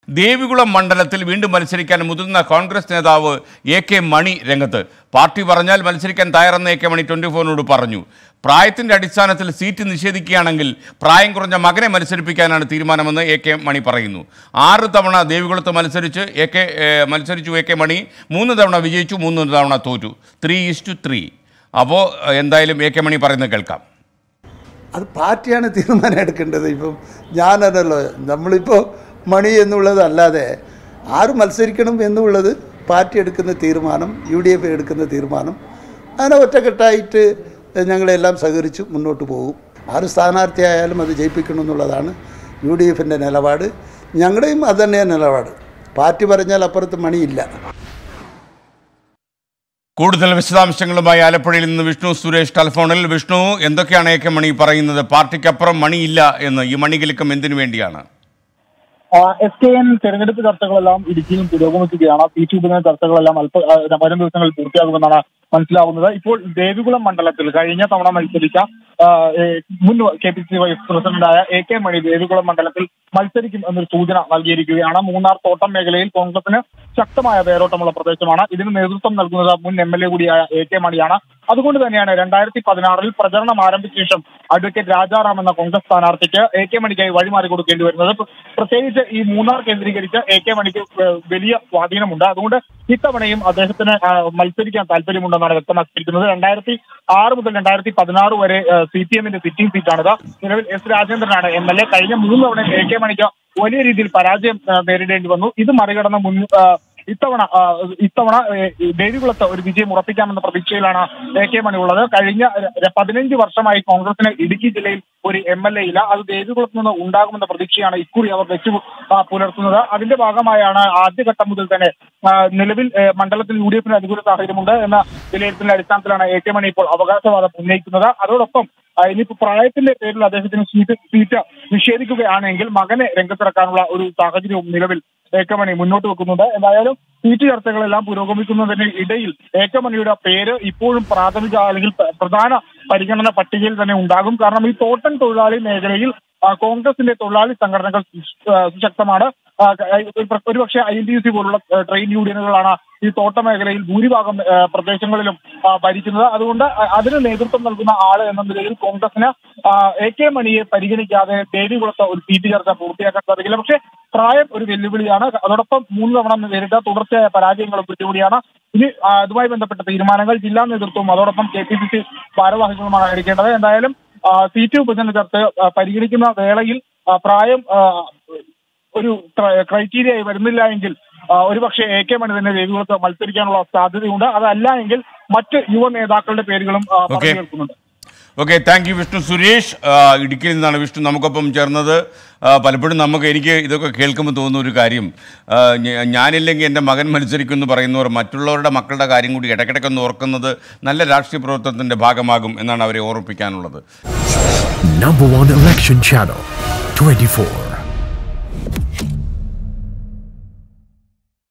ദേവികുളം മണ്ഡലത്തിൽ വീണ്ടും മത്സരിക്കാൻ മുതിർന്ന കോൺഗ്രസ് നേതാവ് എ കെ മണി രംഗത്ത് പാർട്ടി പറഞ്ഞാൽ മത്സരിക്കാൻ തയ്യാറെന്ന് എ കെ മണി ട്വൻറ്റി ഫോറിനോട് പറഞ്ഞു പ്രായത്തിൻ്റെ അടിസ്ഥാനത്തിൽ സീറ്റ് നിഷേധിക്കുകയാണെങ്കിൽ പ്രായം കുറഞ്ഞ മകനെ മത്സരിപ്പിക്കാനാണ് തീരുമാനമെന്ന് എ കെ മണി പറയുന്നു ആറ് തവണ ദേവികുളത്ത് മത്സരിച്ച് എ കെ ഏ, മത്സരിച്ചു എ കെ മണി മൂന്ന് തവണ വിജയിച്ചു മൂന്ന് തവണ തോറ്റു ത്രീ ഈസ് ടു ത്രീ അപ്പോൾ എന്തായാലും എ കെ മണി പറയുന്നത് കേൾക്കാം അത് പാർട്ടിയാണ് തീരുമാനം എടുക്കേണ്ടത് ഇപ്പം ഞാനതല്ലോ നമ്മളിപ്പോൾ മണി എന്നുള്ളത് അല്ലാതെ ആര് മത്സരിക്കണം എന്നുള്ളത് പാർട്ടി എടുക്കുന്ന തീരുമാനം യു ഡി എഫ് എടുക്കുന്ന തീരുമാനം അങ്ങനെ ഒറ്റക്കെട്ടായിട്ട് ഞങ്ങളെല്ലാം സഹകരിച്ച് മുന്നോട്ട് പോകും ആര് സ്ഥാനാർത്ഥിയായാലും അത് ജയിപ്പിക്കണം എന്നുള്ളതാണ് യു ഡി എഫിൻ്റെ നിലപാട് ഞങ്ങളുടെയും അത് തന്നെയാണ് നിലപാട് പാർട്ടി പറഞ്ഞാൽ അപ്പുറത്ത് മണിയില്ല കൂടുതൽ വിശദാംശങ്ങളുമായി ആലപ്പുഴയിൽ നിന്ന് വിഷ്ണു സുരേഷ് ടെലിഫോണിൽ വിഷ്ണു എന്തൊക്കെയാണ് എ കെ മണി പറയുന്നത് പാർട്ടിക്കപ്പുറം മണിയില്ല എന്ന് ഈ മണികിലുക്കം എന്തിനു വേണ്ടിയാണ് എസ് കെ എൻ തെരഞ്ഞെടുപ്പ് ചർച്ചകളെല്ലാം ഇടുക്കിയിൽ പുരോഗമിക്കുകയാണ് സി ടി ഉപതെരഞ്ഞെടുപ്പ് ചർച്ചകളെല്ലാം അല്പ ആ, വരും ദിവസങ്ങളിൽ പൂർത്തിയാകുമെന്നാണ് മനസ്സിലാവുന്നത് ഇപ്പോൾ ദേവികുളം മണ്ഡലത്തിൽ കഴിഞ്ഞ തവണ മത്സരിച്ച ആ, ഏ, മുൻ കെ പി സി വൈസ് പ്രസിഡന്റായ എ കെ മണി ദേവികുളം മണ്ഡലത്തിൽ മത്സരിക്കും എന്നൊരു സൂചന നൽകിയിരിക്കുകയാണ് മൂന്നാർ തോട്ടം മേഖലയിൽ കോൺഗ്രസിന് ശക്തമായ വേരോട്ടമുള്ള പ്രദേശമാണ് ഇതിന് നേതൃത്വം നൽകുന്നത് മുൻ എം എൽ എ കൂടിയായ എ കെ മണിയാണ് അതുകൊണ്ട് തന്നെയാണ് രണ്ടായിരത്തി പതിനാറിൽ പ്രചരണം ആരംഭിച്ച ശേഷം അഡ്വക്കേറ്റ് രാജാറാം എന്ന കോൺഗ്രസ് സ്ഥാനാർത്ഥിക്ക് എ കെ മണിക്കായി വഴിമാറി കൊടുക്കേണ്ടി വരുന്നത് പ്ര- പ്രത്യേകിച്ച് ഈ മൂന്നാർ കേന്ദ്രീകരിച്ച് എ കെ മണിക്ക് ഏഹ്, വലിയ സ്വാധീനമുണ്ട് അതുകൊണ്ട് ഇത്തവണയും അദ്ദേഹത്തിന് ആ, മത്സരിക്കാൻ താല്പര്യമുണ്ടെന്നാണ് വ്യക്തമാക്കിയിരിക്കുന്നത് രണ്ടായിരത്തി ആറ് മുതൽ രണ്ടായിരത്തി പതിനാറ് വരെ സി പി എമ്മിന്റെ സിറ്റിംഗ് സീറ്റാണിത് നിലവിൽ എസ് രാജേന്ദ്രനാണ് എം എൽ എ കഴിഞ്ഞ മൂന്ന് തവണ എ കെ മണിക്ക് വലിയ രീതിയിൽ പരാജയം ആ, നേരിടേണ്ടി വന്നു ഇത് മറികടന്ന് മുൻ ആ, ഇത്തവണ ആ, ഇത്തവണ ഏ, ദേവികുളത്ത് ഒരു വിജയം ഉറപ്പിക്കാമെന്ന പ്രതീക്ഷയിലാണ് എ കെ മണി ഉള്ളത് കഴിഞ്ഞ ര- പതിനഞ്ച് വർഷമായി കോൺഗ്രസിന് ഇടുക്കി ജില്ലയിൽ ഒരു എം എൽ എ ഇല്ല അത് ദേവികുളത്ത് നിന്ന് ഉണ്ടാകുമെന്ന പ്രതീക്ഷയാണ് ഇക്കുറി അവർ വെച്ചു ആ, പുലർത്തുന്നത് അതിന്റെ ഭാഗമായാണ് ആദ്യഘട്ടം മുതൽ തന്നെ ആ, നിലവിൽ ഏ, മണ്ഡലത്തിൽ യു ഡി എഫിന് അനുകൂല സാഹചര്യമുണ്ട് എന്ന വിലയിരുത്തലിന്റെ അടിസ്ഥാനത്തിലാണ് എ കെ മണി ഇപ്പോൾ അവകാശവാദം ഉന്നയിക്കുന്നത് അതോടൊപ്പം ആ, ഇനിയിപ്പോ പ്രായത്തിന്റെ പേരിൽ അദ്ദേഹത്തിന് സീറ്റ് സീറ്റ് നിഷേധിക്കുകയാണെങ്കിൽ മകനെ രംഗത്തിറക്കാനുള്ള ഒരു സാഹചര്യവും നിലവിൽ ഏക്കമണി മുന്നോട്ട് വെക്കുന്നുണ്ട് എന്തായാലും സീറ്റ് ചർച്ചകളെല്ലാം പുരോഗമിക്കുന്നതിന് ഇടയിൽ ഏക്കമണിയുടെ പേര് ഇപ്പോഴും പ്രാഥമിക അല്ലെങ്കിൽ പ്ര- പ്രധാന പരിഗണന പട്ടികയിൽ തന്നെ ഉണ്ടാകും കാരണം ഈ തോട്ടൻ തൊഴിലാളി മേഖലയിൽ ആ, കോൺഗ്രസിന്റെ തൊഴിലാളി സംഘടനകൾ സുശ്- ആ, സുശക്തമാണ് ആ, ക- ഒരു പ്ര- ഒരുപക്ഷെ ഐ ടി സി പോലുള്ള ആ, ട്രെയിൻ യൂണിയനുകളാണ് ഈ തോട്ട മേഖലയിൽ ഭൂരിഭാഗം ആ, പ്രദേശങ്ങളിലും ആ, ഭരിക്കുന്നത് അതുകൊണ്ട് അ- അതിന് നേതൃത്വം നൽകുന്ന ആള് എന്ന നിലയിൽ കോൺഗ്രസിന് ആ, എ കെ മണിയെ പരിഗണിക്കാതെ ദേവികുളത്ത് ഒരു സീറ്റ് ചർച്ച പൂർത്തിയാക്കാൻ സാധിക്കില്ല പക്ഷേ പ്രായം ഒരു വെല്ലുവിളിയാണ് അതോടൊപ്പം മൂന്ന് തവണ നേരിട്ട തുടർച്ചയായ പരാജയങ്ങളും വെല്ലുവിളിയാണ് ഇനി ആ, അതുമായി ബന്ധപ്പെട്ട തീരുമാനങ്ങൾ ജില്ലാ നേതൃത്വവും അതോടൊപ്പം കെ പി സി സി ഭാരവാഹികളുമാണ് എടുക്കേണ്ടത് എന്തായാലും ആ, സീറ്റ് വിഭജന ചർച്ച ആ, പരിഗണിക്കുന്ന വേളയിൽ ആ, പ്രായം ആ, ഒരു ക്ര- ക്രൈറ്റീരിയ ആയി വരുന്നില്ല എങ്കിൽ ആ, ഒരുപക്ഷെ എ കെ മണി തന്നെ ദേവികുളത്ത് മത്സരിക്കാനുള്ള സാധ്യതയുണ്ട് അതല്ല എങ്കിൽ മറ്റ് യുവ നേതാക്കളുടെ പേരുകളും ആ, ഓക്കേ. പറഞ്ഞു കേൾക്കുന്നുണ്ട് okay thank you Vishnu Suresh ആ, ഇടുക്കിയിൽ നിന്നാണ് വിഷ്ണു നമുക്കൊപ്പം ചേർന്നത് ആ, പലപ്പോഴും നമുക്ക് എനിക്ക് ഇതൊക്കെ കേൾക്കുമ്പോൾ തോന്നുന്ന ഒരു കാര്യം ആ, ഞ- ഞാനില്ലെങ്കിൽ എൻ്റെ മകൻ മത്സരിക്കും എന്ന് പറയുന്നവർ മറ്റുള്ളവരുടെ മക്കളുടെ കാര്യം കൂടി ഇടയ്ക്കിടയ്ക്കൊന്ന് ഓർക്കുന്നത് നല്ല രാഷ്ട്രീയ പ്രവർത്തനത്തിൻ്റെ ഭാഗമാകും എന്നാണ് അവരെ ഓർമ്മിപ്പിക്കാനുള്ളത് Number one election channel 24.